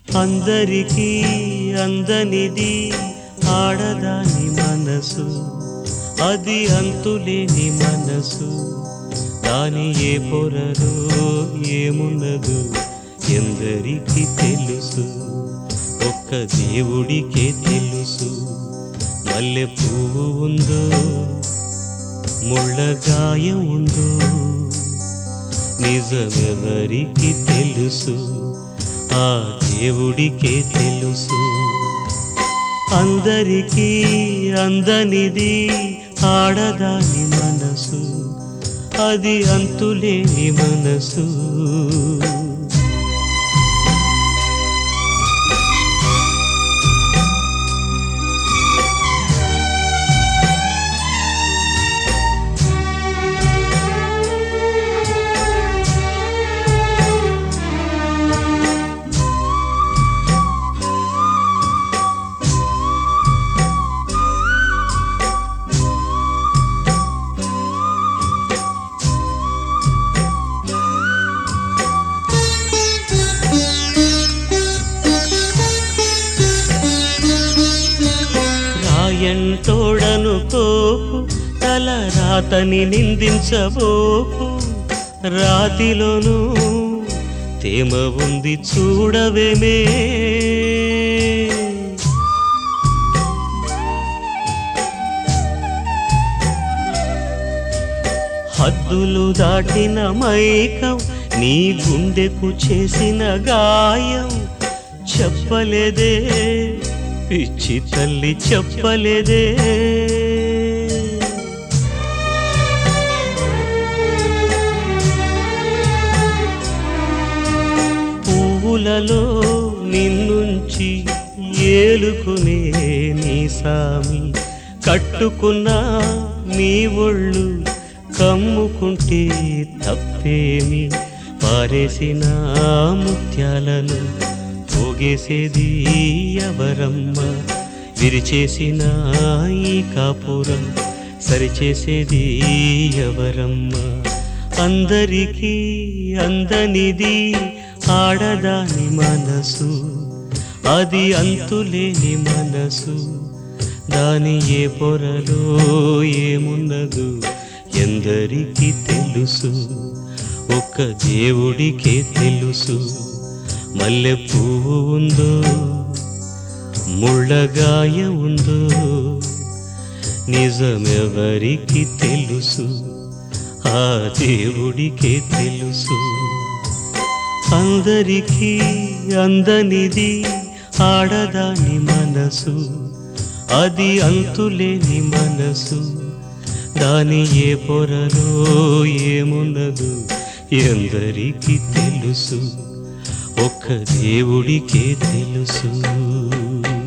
అందరికీ అందనిది ఆడదాని మనసు అది అంతులేని మనసు దాని ఏ పొరలో ఏమున్నదో ఎందరికీ తెలుసు ఒక్క దేవుడికే తెలుసు మల్లె పువ్వు ఉందో ముళ్ళగాయం ఉందో నిజమెవరికి తెలుసు ఆ దేవుడికే తెలుసు అందరికీ అందనిది ఆడదాని మనసు అది అంతులేని మనసు రాయంటోడను కోపు తల రాతని నిందించబోకు రాతిలోనూ తేమ ఉంది చూడవేమే హద్దులు దాటిన మైకం నీ గుండెకు చేసిన గాయం చెప్పలేదే పిచ్చి తల్లి చెప్పలేదే పువ్వులలో నిన్నుంచి ఏలుకునే నీ సామి కట్టుకున్న నీ ఒళ్ళు కమ్ముకుంటే తప్పేమి పారేసిన ముత్యాలను పోగేసేది ఎవరమ్మ విరిచేసిన ఈ కాపురం సరిచేసేది ఎవరమ్మ అందరికీ అందనిది ఆడదాని మనసు అది అంతులేని మనసు దాని ఏ పొరలో ఏమున్నదో ఎందరికీ తెలుసు ఒక్క దేవుడికే తెలుసు మల్లె పువ్వు ఉందో ముళ్ళగాయ ఉందో నిజమెవరికి తెలుసు ఆ దేవుడికే తెలుసు అందరికీ అందనిది ఆడదాని మనసు అది అంతులేని మనసు దాని ఏ పొరలో ఏమున్నదో ఎందరికీ తెలుసు ఒక్క దేవుడికే తెలుసు